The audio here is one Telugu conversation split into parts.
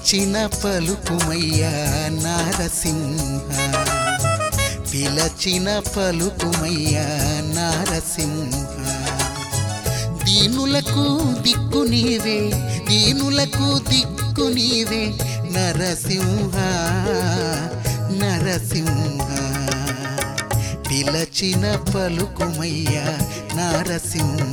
పిలచిన పలుకుమయ్యా నారసింహ పిలచిన పలుకుమయ్యా నారసింహ దీనులకు దిక్కు నీవే దీనులకు దిక్కు నీవే నరసింహ నరసింహ పిలచిన పలుకుమయ్యా నారసింహ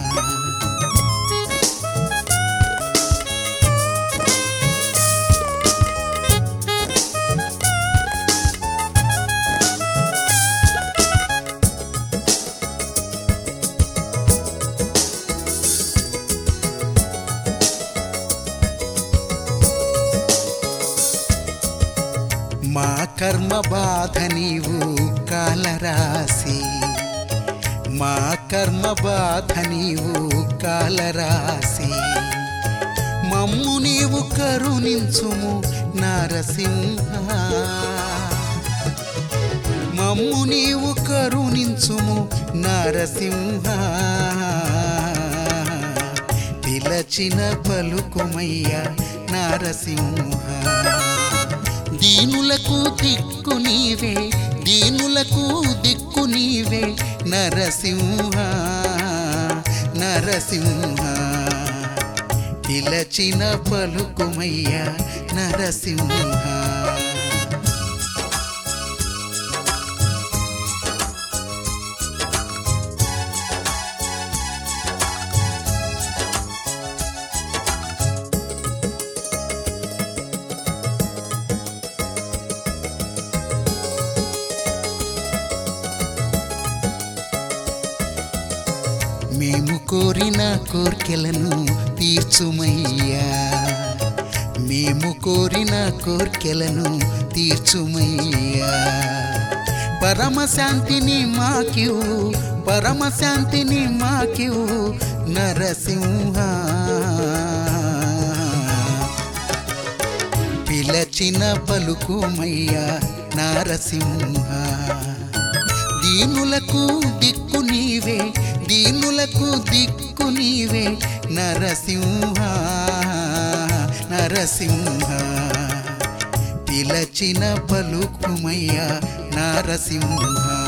మా కర్మ బాధ నీవు కాలరాసి మా కర్మ బాధ నీవు కాలరాసి మమ్ము నీవు కరుణించుము నారసింహ మమ్ము నీవు కరుణించుము నారసింహ పిలచిన పలుకుమయ్య నారసింహ దీనులకు దిక్కు నీవే దీనులకు దిక్కు నీవే నరసింహ నరసింహ పిలచిన పలుకుమయ్య నరసింహ మేము కోరిన కోర్కెలను తీర్చుమయ్యా మేము కోరిన కోర్కెలను తీర్చుమయ్యా పరమశాంతిని మాకివు పరమశాంతిని మాకివు నరసింహ పిలచిన పలుకుమయ్యా నారసింహ దీనులకు దిక్కు నీవే దీనులకు దిక్కు నీవే నరసింహ నరసింహ పిలచిన పలుకుమయ్య నరసింహ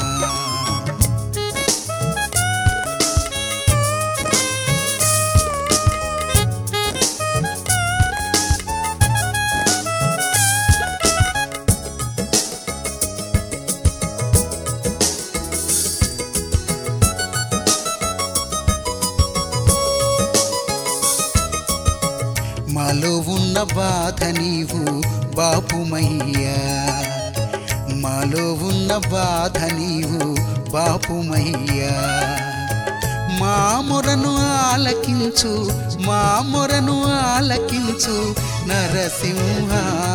మాలో ఉన్న బాధ నీవు బాపుమయ్యా మాలో ఉన్న బాధ నీవు బాపుమయ్యా మా మొరను ఆలకించు మా మొరను ఆలకించు నరసింహ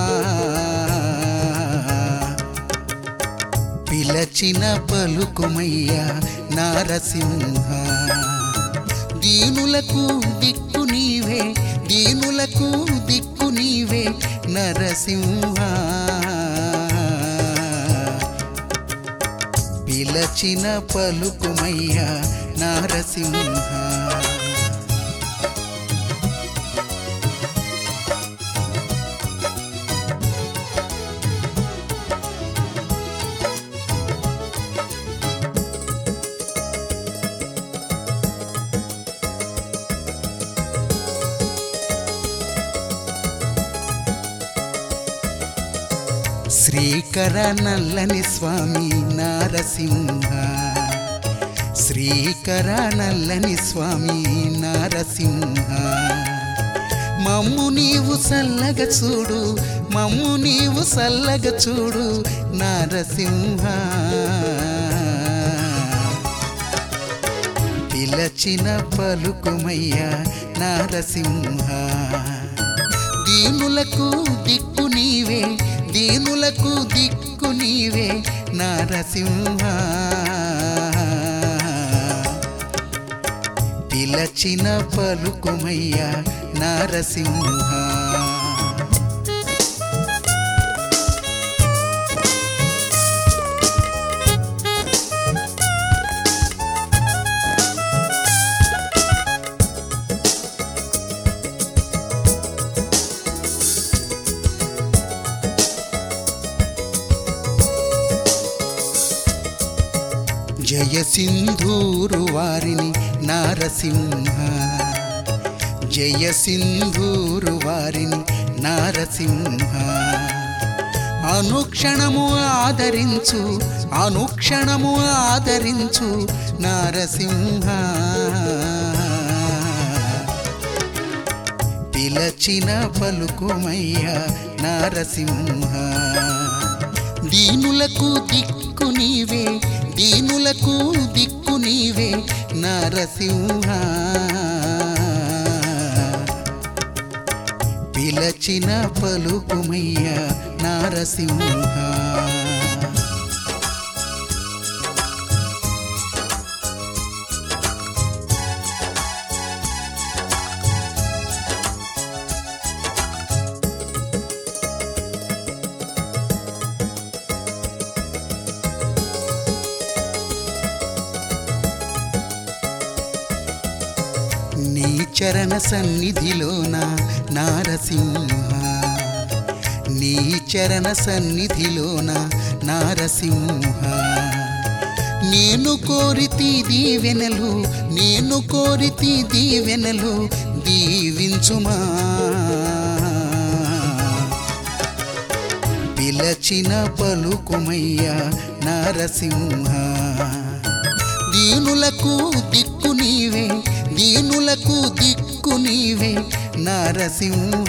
పిలచిన పలుకుమయ్యా నారసింహ దీనులకు దిక్కు నీవే దీనులకు దిక్కు నీవే నరసింహ పిలచిన పలుకుమయ్యా నారసింహ శ్రీకర నల్లని స్వామి నారసింహ శ్రీకర నల్లని స్వామి నారసింహ మమ్ము నీవు సల్లగ చూడు మమ్ము నీవు సల్లగ చూడు నారసింహ పిలచిన పలుకుమయ్యా నారసింహ దీనులకు దిక్కు నీవే దీనులకు దిక్కు నీవే నారసింహ పిలచిన పలుకుమయ్యా నారసింహ జయ సింధూరు వారిని నారసింహ జయ సింధూరు వారిని నారసింహ అనుక్షణము ఆదరించు అనుక్షణము ఆదరించు నారసింహ పిలచిన పలుకుమయ్య నారసింహ దీనులకు దిక్కు నీవే దీనులకు దిక్కు నీవే నారసింహ పిలచిన పలుకుమయ్య నారసింహ నీ చరణ సన్నిధిలోన నారసింహ నీ చరణ సన్నిధిలోన నారసింహ నేను కోరితి దీవెనలు నేను కోరితి దీవెనలు దీవించుమా పిలచిన పలుకుమయ్య నారసింహ దీనులకు దిక్కు నీవే దీనులకు దిక్కు నీవే నారసింహ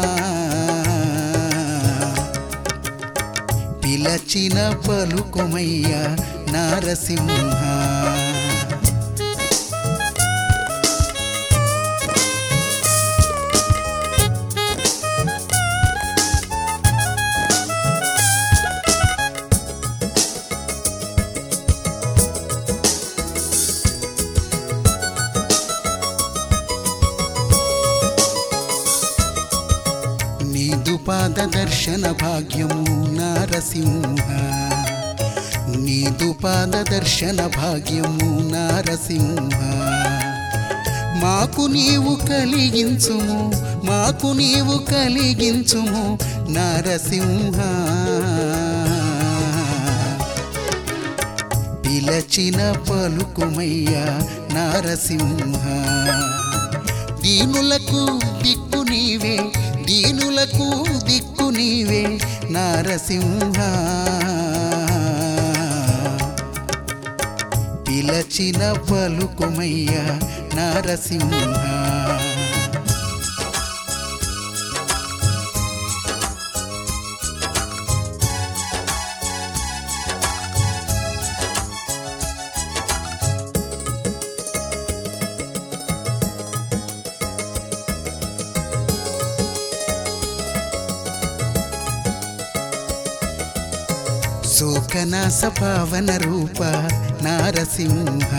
పిలచిన పలుకుమయ్య నారసింహ నీదు పాద దర్శన భాగ్యము నారసింహ నీదు పాద దర్శన భాగ్యము నారసింహ మాకు నీవు కలిగించుము మాకు నీవు కలిగించుము నారసింహ పిలచిన పలుకుమయ్య నారసింహ దీనులకు దిక్కు నీవే దీనులకు దిక్కు నీవే నారసింహ పిలచిన పలుకుమయ్య నారసింహ శోకనాశ పావన రూప నారసింహ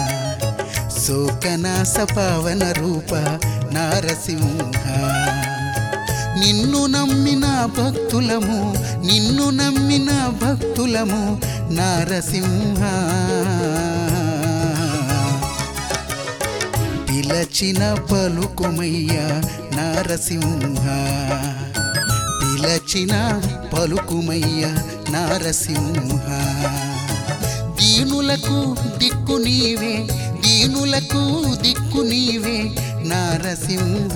శోకనాశ పావన రూప నారసింహ నిన్ను నమ్మిన భక్తులము నిన్ను నమ్మిన భక్తులము నారసింహ పిలచిన పలుకుమయ్య నారసింహ పిలచిన పలుకుమయ్య నారసింహ దీనులకు దిక్కు నీవే దీనులకు దిక్కు నీవే నారసింహ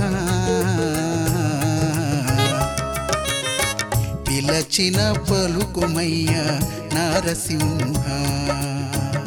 పిలచిన పలుకుమయ్య నారసింహ